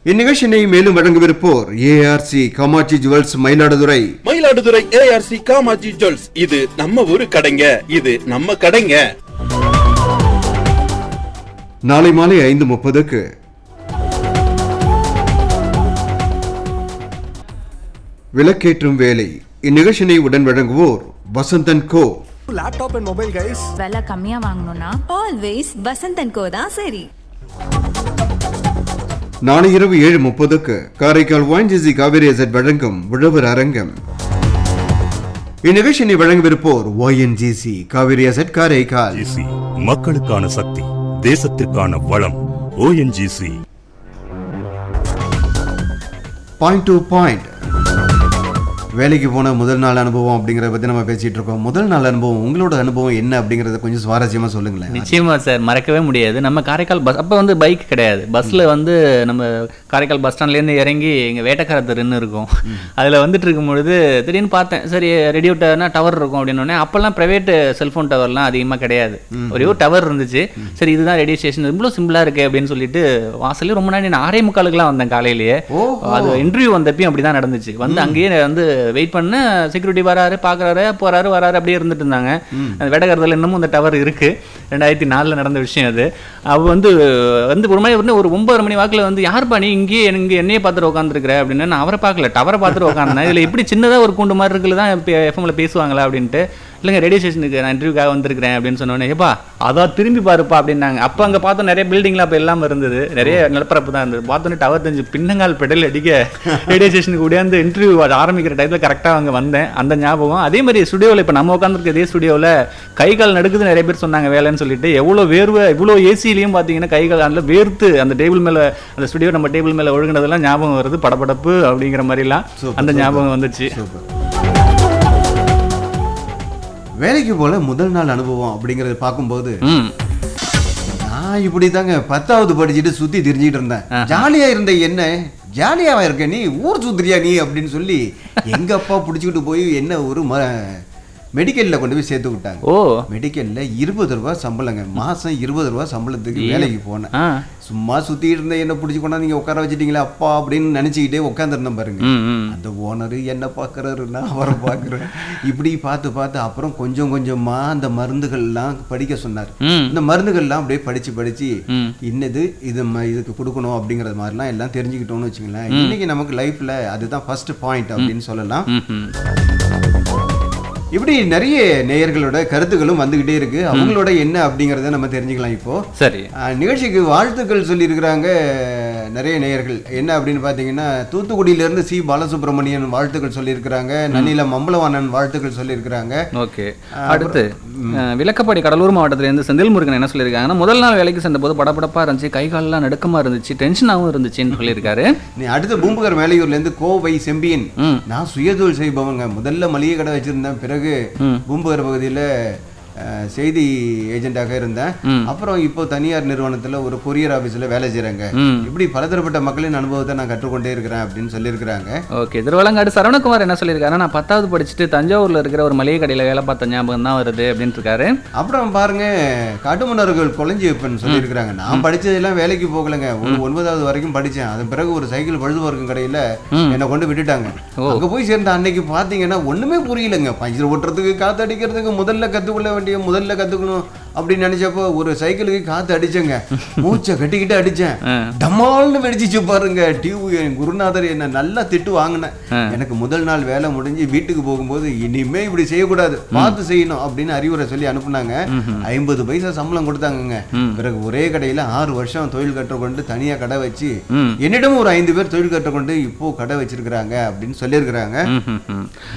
இந்நிகழ்ச்சியினை மேலும் வழங்கவிருப்போர் A R C Kamatchi jewels Mayiladuthurai Mayiladuthurai A R C Kamatchi jewels இது நம்ம ஊரு கடைங்க இது நம்ம கடைங்க நாளை மாலை ஐந்து முப்பதுக்கு விளக்கேற்றும் வேலை இந்நிகழ்ச்சியினை உடன் வழங்குவோர் Vasanthan co laptop and mobile guys விலை கம்மியா வாங்கணும்னா ஆல்வேஸ் வசந்தன் கோ தான் சரி நாளை இரவு ஏழு முப்பதுக்கு காரைக்கால் வான்ஜிசி காவிரி எசட் வழங்கும் உழவர் அரங்கம் இந்நிகழ்ச்சியினை வழங்கவிருப்போர் O N G C Cauvery asset Karaikal O N G C மக்களுக்கான சக்தி தேசத்திற்கான வளம் ஓஎன்ஜிசி பாயிண்ட் டு பாயிண்ட் வேலைக்கு போன முதல் நாள் அனுபவம் அப்படிங்கிறத பற்றி நம்ம பேசிட்டு இருக்கோம் முதல் நாள் அனுபவம் உங்களோட அனுபவம் என்ன அப்படிங்கிறத கொஞ்சம் சுவாரஸ்யமாக சொல்லுங்களேன் நிச்சயமா சார் மறக்கவே முடியாது நம்ம காரைக்கால் பஸ் அப்போ வந்து பைக் கிடையாது பஸ்ஸில் வந்து நம்ம காரைக்கால் பஸ் ஸ்டாண்ட்லேருந்து இறங்கி எங்கள் வேட்டக்கார தெருன்னு இருக்கும் அதில் வந்துட்டு இருக்கும் பொழுது திடீர்னு பார்த்தேன் சரி ரேடியோட்டர்னா டவர் இருக்கும் அப்படின்னோடனே அப்போல்லாம் ப்ரைவேட் செல்ஃபோன் டவர்லாம் அதிகமாக கிடையாது ஒரே ஒரு டவர் இருந்துச்சு சரி இதுதான் ரேடியோ ஸ்டேஷன் இவ்வளோ சிம்பிளாக இருக்கு அப்படின்னு சொல்லிட்டு வாசல்லே ரொம்ப நாள் நான் ஆறே முக்காலுக்குலாம் வந்தேன் காலையிலேயே அது இன்டர்வியூ வந்தப்பயும் அப்படி தான் நடந்துச்சு வந்து அங்கேயே வந்து வெயிட் பண்ண செக்யூரிட்டி வராரு பார்க்குறாரு போறாரு வராரு அப்படியே இருந்துட்டு இருந்தாங்க அந்த வேடகரத்தில் இன்னமும் அந்த டவர் இருக்கு ரெண்டாயிரத்தி நாலில் நடந்த விஷயம் அது அவ வந்து வந்து ஒரு மணி வந்து ஒரு ஒன்பது மணி வாக்கில் வந்து யார் பண்ணி இங்கேயே எனக்கு என்னையே பார்த்துட்டு உட்காந்துருக்குற அப்படின்னு நான் அவரை பார்க்கல டவரை பார்த்துட்டு உட்காந்தேன் இதில் இப்படி சின்னதாக ஒரு கூண்டு மாதிரி இருக்குல்ல தான் எஃப்எம்ல பேசுவாங்களா அப்படின்ட்டு இல்லைங்க ரேடியோ ஸ்டேஷனுக்கு நான் இன்டர்வியூக்காக வந்திருக்கிறேன் அப்படின்னு சொன்னோன்னே ஏப்பா அதான் திரும்பி பாருப்பா அப்படின்னாங்க அப்போ அங்கே பார்த்தோம் நிறைய பில்டிங்லாம் அப்போ எல்லாம் இருந்தது நிறைய நிலப்பரப்பு தான் இருந்தது பார்த்தோன்னே டவர் தெரிஞ்சு பின்னங்கால் பெடல் அடிக்க ரேடியோ ஸ்டேஷனுக்கு உடையாந்து இன்டர்வியூ ஆரம்பிக்கிற டயத்தில் கரெக்டாக அங்கே வந்தேன் அந்த ஞாபகம் அதே மாதிரி ஸ்டுடியோவில் இப்போ நம்ம உட்காந்துருக்க இதே ஸ்டுடியோவில் கை கால் நடுக்குது நிறைய பேர் சொன்னாங்க வேலைன்னு சொல்லிட்டு எவ்வளோ வேர்வை இவ்வளோ ஏசிலையும் பார்த்தீங்கன்னா கை கால் அதில் வேர்த்து அந்த டேபிள் மேலே அந்த ஸ்டுடியோ நம்ம டேபிள் மேலே ஒழுங்கினதெல்லாம் ஞாபகம் வருது படபடப்பு அப்படிங்கிற மாதிரிலாம் அந்த ஞாபகம் வந்துச்சு சூப்பர் வேலைக்கு போல முதல் நாள் அனுபவம் அப்படிங்கறத பார்க்கும்போது ம் நான் இப்படி தாங்க பத்தாவது படிச்சுட்டு சுத்தி திரிஞ்சிட்டு இருந்தேன் ஜாலியா இருந்த என்ன ஜாலியாவா இருக்க நீ ஊர் சுத்துறியா நீ அப்படின்னு சொல்லி எங்க அப்பா பிடிச்சிக்கிட்டு போய் என்ன ஒரு ம மெடிக்கல்ல கொண்டு போய் சேர்த்து விட்டாங்க ஓ மெடிக்கல்ல இருபது ரூபாய் சம்பளங்க மாசம் இருபது ரூபாய் சம்பளத்துக்கு வேலைக்கு போனேன் ஆ சும்மா சுத்திட்டு இருந்த என்ன பிடிச்சி கொண்டாந்து நீங்க உட்கார வச்சிட்டீங்களா அப்பா அப்படின்னு நினைச்சுக்கிட்டே உட்காந்துருந்தேன் பாருங்க ம் ம் அந்த ஓனர் என்ன பார்க்கறாரு நான் அவரை பார்க்குறேன் இப்படி பார்த்து பார்த்து அப்புறம் கொஞ்சம் கொஞ்சமா அந்த மருந்துகள்லாம் படிக்க சொன்னார் ம் இந்த மருந்துகள்லாம் அப்படியே படிச்சு படிச்சு ம். இன்னது இது ம- இதுக்கு கொடுக்கணும் அப்படிங்கறது மாதிரிலாம் எல்லாம் தெரிஞ்சுக்கிட்டோம்னு வச்சுங்களேன் இன்னைக்கு நமக்கு லைஃப்ல அதுதான் ஃபர்ஸ்ட் பாயிண்ட் அப்படின்னு சொல்லலாம் ம் ம் இப்படி நிறைய நேயர்களோட கருத்துக்களும் வந்துகிட்டே இருக்கு அவங்களோட என்ன அப்படிங்கறத நம்ம தெரிஞ்சுக்கலாம் இப்போ சரி ஆஹ், நிகழ்ச்சிக்கு வாழ்த்துக்கள் சொல்லியிருக்கிறாங்க நிறைய நேயர்கள் என்ன அப்படின்னு பார்த்தீங்கன்னா தூத்துக்குடியிலேருந்து சி பாலசுப்ரமணியன் வாழ்த்துக்கள் சொல்லியிருக்கிறாங்க நன்னிலம் மம்பளவாணன் வாழ்த்துக்கள் சொல்லியிருக்கிறாங்க ஓகே அடுத்து அஹ், விளக்கப்பாடி கடலூர் மாவட்டத்திலேருந்து செந்தில் முருகன் என்ன சொல்லியிருக்காங்கன்னா முதல் நாள் வேலைக்கு சென்றபோது படபடப்பா இருந்துச்சு கை காலெல்லாம் நடுக்கமா இருந்துச்சு டென்ஷனாகவும் இருந்துச்சுன்னு சொல்லியிருக்காரு நீ அடுத்து பூம்புகார் மேலையூர்லேருந்து கோவை செம்பியன் ம். நான் சுயதொழில் செய்பவங்க முதல்ல மளிகை கடை வச்சிருந்தேன் பிறகு ம். பூம்புகார் பகுதியில் செய்தி ஏஜென்ட்டாக இருந்தேன் ம். அப்புறம் இப்போ தனியார் நிறுவனத்தில் ஒரு கொரியர் ஆஃபீஸில் வேலை செய்கிறேங்க ம் இப்படி பலதரப்பட்ட மக்களின் அனுபவத்தை நான் கற்றுக்கொண்டே இருக்கிறேன் அப்படின்னு சொல்லியிருக்கிறாங்க ஓகே திருவள்ளங்காடு சரவணகுமார் என்ன சொல்லியிருக்காரு நான் பத்தாவது படிச்சுட்டு தஞ்சாவூர்ல இருக்கிற ஒரு மளிகை கடையில வேலை பார்த்த ஞாபகம் தான் வருது அப்படின்னு இருக்காரு அப்புறம் பாருங்க காட்டுமன்னர்கள் கொலைஞ்சி வைப்பன் சொல்லியிருக்கிறாங்க நான் படிச்சதெல்லாம் வேலைக்கு போகலைங்க ஒரு ஒன்பதாவது வரைக்கும் படிச்சேன் அதன் பிறகு ஒரு சைக்கிள் பழுது பார்க்கும் கடையில என்னை கொண்டு விட்டுட்டாங்க அங்க போய் சேர்ந்த அன்னைக்கு பாத்தீங்கன்னா ஒண்ணுமே புரியலங்க பஞ்சர் ஓட்டுறதுக்கு காத்து அடிக்கிறதுக்கு முதல்ல கத்துக்கொள்ள வேண்டிய முதல்ல கத்துக்கணும் அப்படின்னு நினைச்சப்போ ஒரு சைக்கிளுக்கு காத்து அடிச்சேங்க மூச்சை கட்டிக்கிட்டு அடிச்சேன் டமால்னு வெடிச்சிச்சு பாருங்க டியூ என் குருநாதர் என்ன நல்லா திட்டு வாங்கினேன் எனக்கு முதல் நாள் வேலை முடிஞ்சு வீட்டுக்கு போகும்போது இனிமே இப்படி செய்யக்கூடாது பார்த்து செய்யணும் அப்படின்னு அறிவுரை சொல்லி அனுப்புனாங்க ஐம்பது பைசா சம்பளம் கொடுத்தாங்கங்க பிறகு ஒரே கடையில ஆறு வருஷம் தொழில் கற்றுக்கொண்டு தனியா கடை வச்சு ம். என்னிடம் ஒரு ஐந்து பேர் தொழில் கற்றுக்கொண்டு இப்போ கடை வச்சிருக்கிறாங்க அப்படின்னு சொல்லியிருக்கிறாங்க ம், ம், ம்.